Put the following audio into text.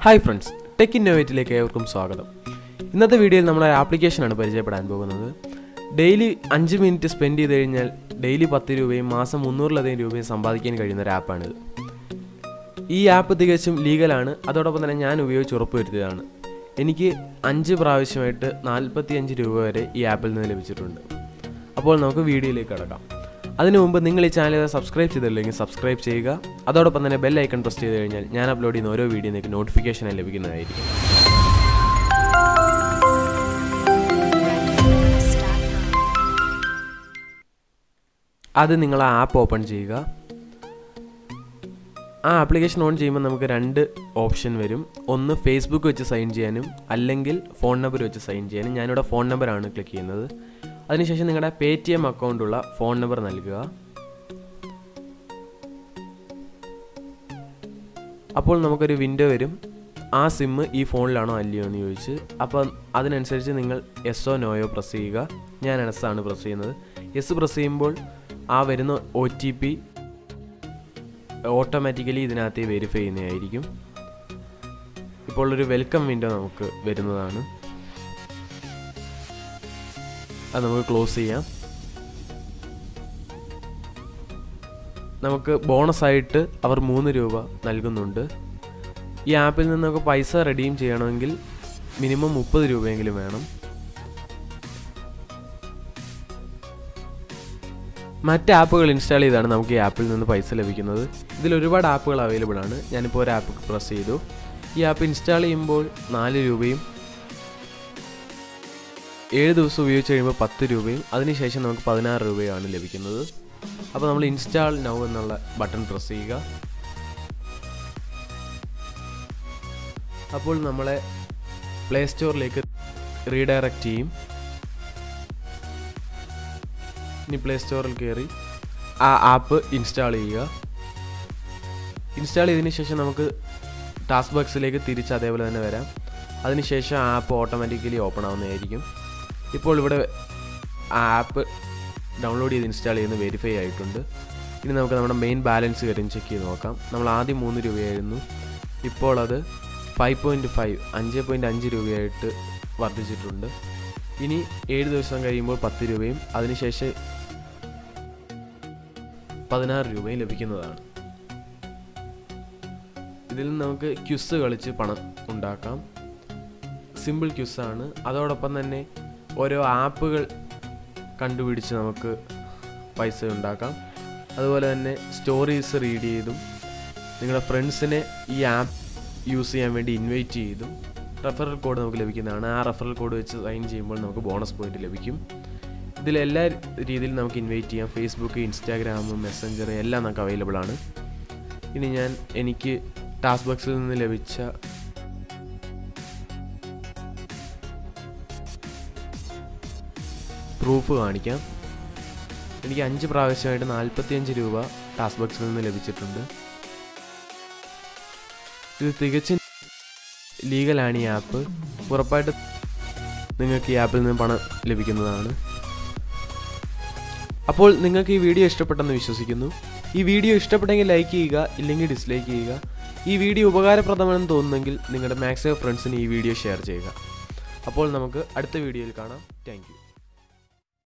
hi friends tech ഇന്നോവേറ്റിലേക്ക് ഏവർക്കും സ്വാഗതം ഇന്നത്തെ വീഡിയോയിൽ നമ്മൾ ഒരു ആപ്ലിക്കേഷനാണ് പരിചയപ്പെടാൻ പോകുന്നത് ഡെയിലി അഞ്ച് മിനിറ്റ് സ്പെൻഡ് ചെയ്ത് കഴിഞ്ഞാൽ ഡെയിലി പത്ത് രൂപയും മാസം മുന്നൂറിലധികം രൂപയും സമ്പാദിക്കാൻ കഴിയുന്ന ഒരു ആപ്പാണിത് ഈ ആപ്പ് തികച്ചും ലീഗലാണ് അതോടൊപ്പം തന്നെ ഞാൻ ഉപയോഗിച്ച് ഉറപ്പുവരുത്തിയതാണ് എനിക്ക് അഞ്ച് പ്രാവശ്യമായിട്ട് നാൽപ്പത്തി അഞ്ച് രൂപ വരെ ഈ ആപ്പിൽ നിന്ന് ലഭിച്ചിട്ടുണ്ട് അപ്പോൾ നമുക്ക് വീഡിയോയിലേക്ക് കടക്കാം അതിനു മുമ്പ് നിങ്ങൾ ഈ ചാനൽ സബ്സ്ക്രൈബ് ചെയ്തില്ലെങ്കിൽ സബ്സ്ക്രൈബ് ചെയ്യുക അതോടൊപ്പം തന്നെ ബെൽ ഐക്കൺ പ്രസ് ചെയ്ത് കഴിഞ്ഞാൽ ഞാൻ അപ്ലോഡ് ചെയ്യുന്ന ഓരോ വീഡിയോ നിങ്ങൾക്ക് നോട്ടിഫിക്കേഷനായി ലഭിക്കുന്നതായിരിക്കും അത് നിങ്ങൾ ആ ആപ്പ് ഓപ്പൺ ചെയ്യുക ആ ആപ്ലിക്കേഷൻ ഓൺ ചെയ്യുമ്പോൾ നമുക്ക് രണ്ട് ഓപ്ഷൻ വരും ഒന്ന് ഫേസ്ബുക്ക് വെച്ച് സൈൻ ചെയ്യാനും അല്ലെങ്കിൽ ഫോൺ നമ്പർ വെച്ച് സൈൻ ചെയ്യാനും ഞാനിവിടെ ഫോൺ നമ്പറാണ് ക്ലിക്ക് ചെയ്യുന്നത് അതിനുശേഷം നിങ്ങളുടെ പേ ടി എം അക്കൗണ്ടുള്ള ഫോൺ നമ്പർ നൽകുക അപ്പോൾ നമുക്കൊരു വിൻഡോ വരും ആ സിമ്മ് ഈ ഫോണിലാണോ അല്ലയോ എന്ന് ചോദിച്ച് അപ്പോൾ അതിനനുസരിച്ച് നിങ്ങൾ എസ്സോ നോയോ പ്രസ് ചെയ്യുക ഞാൻ എസ് ആണ് പ്രസ് ചെയ്യുന്നത് എസ് പ്രസ് ചെയ്യുമ്പോൾ ആ വരുന്ന ഒ ടി പി ഓട്ടോമാറ്റിക്കലി ഇതിനകത്ത് വെരിഫൈ ചെയ്യുന്നതായിരിക്കും ഇപ്പോൾ ഒരു വെൽക്കം വിൻഡോ നമുക്ക് വരുന്നതാണ് അത് നമുക്ക് ക്ലോസ് ചെയ്യാം നമുക്ക് ബോണസ് ആയിട്ട് അവർ മൂന്ന് രൂപ നൽകുന്നുണ്ട് ഈ ആപ്പിൽ നിന്ന് നമുക്ക് പൈസ റെഡീം ചെയ്യണമെങ്കിൽ മിനിമം മുപ്പത് രൂപയെങ്കിലും വേണം മറ്റ് ആപ്പുകൾ ഇൻസ്റ്റാൾ ചെയ്താണ് നമുക്ക് ഈ ആപ്പിൽ നിന്ന് പൈസ ലഭിക്കുന്നത് ഇതിൽ ഒരുപാട് ആപ്പുകൾ അവൈലബിൾ ആണ് ഞാനിപ്പോൾ ഒരു ആപ്പ് പ്രസ് ചെയ്തു ഈ ആപ്പ് ഇൻസ്റ്റാൾ ചെയ്യുമ്പോൾ നാല് രൂപയും ഏഴ് ദിവസം ഉപയോഗിച്ച് കഴിയുമ്പോൾ പത്ത് രൂപയും അതിനുശേഷം നമുക്ക് പതിനാറ് രൂപയാണ് ലഭിക്കുന്നത് അപ്പോൾ നമ്മൾ ഇൻസ്റ്റാൾ നൗ എന്നുള്ള ബട്ടൺ പ്രസ് ചെയ്യുക അപ്പോൾ നമ്മളെ പ്ലേ സ്റ്റോറിലേക്ക് റീഡയറക്റ്റ് ചെയ്യും ഇനി പ്ലേ സ്റ്റോറിൽ കയറി ആ ആപ്പ് ഇൻസ്റ്റാൾ ചെയ്യുക ഇൻസ്റ്റാൾ ചെയ്തതിന് ശേഷം നമുക്ക് ടാസ്ക് ബോക്സിലേക്ക് തിരിച്ച് അതേപോലെ തന്നെ വരാം അതിനുശേഷം ആ ആപ്പ് ഓട്ടോമാറ്റിക്കലി ഓപ്പൺ ആവുന്നതായിരിക്കും ഇപ്പോൾ ഇവിടെ ആ ആപ്പ് ഡൗൺലോഡ് ചെയ്ത് ഇൻസ്റ്റാൾ ചെയ്യുന്ന വെരിഫൈ ആയിട്ടുണ്ട് ഇനി നമുക്ക് നമ്മുടെ മെയിൻ ബാലൻസ് കാര്യം ചെക്ക് ചെയ്ത് നോക്കാം നമ്മൾ ആദ്യം മൂന്ന് രൂപയായിരുന്നു ഇപ്പോൾ അത് ഫൈവ് പോയിൻറ്റ് ഫൈവ് അഞ്ച് പോയിൻറ്റ് അഞ്ച് രൂപയായിട്ട് വർദ്ധിച്ചിട്ടുണ്ട് ഇനി ഏഴ് ദിവസം കഴിയുമ്പോൾ പത്ത് രൂപയും അതിനുശേഷം പതിനാറ് രൂപയും ലഭിക്കുന്നതാണ് ഇതിൽ നിന്ന് നമുക്ക് ക്യുസ് കളിച്ച് പണം ഉണ്ടാക്കാം സിമ്പിൾ ക്യുസ്സാണ് അതോടൊപ്പം തന്നെ ഓരോ ആപ്പുകൾ കണ്ടുപിടിച്ച് നമുക്ക് പൈസ ഉണ്ടാക്കാം അതുപോലെ തന്നെ സ്റ്റോറീസ് റീഡ് ചെയ്തും നിങ്ങളുടെ ഫ്രണ്ട്സിനെ ഈ ആപ്പ് യൂസ് ചെയ്യാൻ വേണ്ടി ഇൻവൈറ്റ് ചെയ്തും റെഫറൽ കോഡ് നമുക്ക് ലഭിക്കുന്നതാണ് ആ റെഫറൽ കോഡ് വെച്ച് സൈൻ ചെയ്യുമ്പോൾ നമുക്ക് ബോണസ് പോയിന്റ് ലഭിക്കും ഇതിൽ എല്ലാ രീതിയിലും നമുക്ക് ഇൻവൈറ്റ് ചെയ്യാം ഫേസ്ബുക്ക് ഇൻസ്റ്റാഗ്രാം മെസ്സഞ്ചർ എല്ലാം നമുക്ക് അവൈലബിൾ ആണ് ഇനി ഞാൻ എനിക്ക് ടാസ്ക് ബോക്സിൽ നിന്ന് ലഭിച്ച പ്രൂഫ് കാണിക്കാം എനിക്ക് അഞ്ച് പ്രാവശ്യമായിട്ട് നാൽപ്പത്തിയഞ്ച് രൂപ ടാസ്ക് ബോക്സിൽ നിന്ന് ലഭിച്ചിട്ടുണ്ട് ഇത് തികച്ചും ലീഗലാണ് ഈ ആപ്പ് ഉറപ്പായിട്ട് നിങ്ങൾക്ക് ഈ ആപ്പിൽ നിന്ന് പണം ലഭിക്കുന്നതാണ് അപ്പോൾ നിങ്ങൾക്ക് ഈ വീഡിയോ ഇഷ്ടപ്പെട്ടെന്ന് വിശ്വസിക്കുന്നു ഈ വീഡിയോ ഇഷ്ടപ്പെട്ടെങ്കിൽ ലൈക്ക് ചെയ്യുക ഇല്ലെങ്കിൽ ഡിസ്ലൈക്ക് ചെയ്യുക ഈ വീഡിയോ ഉപകാരപ്രദമെന്ന് തോന്നുന്നെങ്കിൽ നിങ്ങളുടെ മാക്സിമം ഫ്രണ്ട്സിന് ഈ വീഡിയോ ഷെയർ ചെയ്യുക അപ്പോൾ നമുക്ക് അടുത്ത വീഡിയോയിൽ കാണാം താങ്ക്